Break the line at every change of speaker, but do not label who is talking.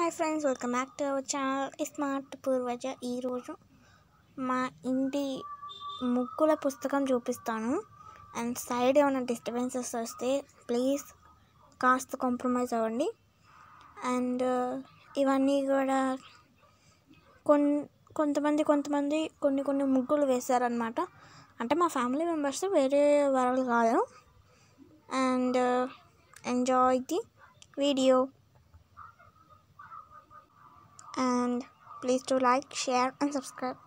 hi friends welcome back to our channel smart Purvaja ఈరోజు మా ఇంటి ముగ్గుల పుస్తకం చూపిస్తాను అండ్ సైడ్ ఏమైనా డిస్టర్బెన్సెస్ వస్తే ప్లీజ్ కాస్త కాంప్రమైజ్ అవ్వండి అండ్ ఇవన్నీ కూడా కొన్ కొంతమంది కొంతమంది కొన్ని కొన్ని ముగ్గులు వేశారనమాట అంటే మా ఫ్యామిలీ మెంబర్స్ వేరే వాళ్ళు కాదు and enjoy the video and please do like share and subscribe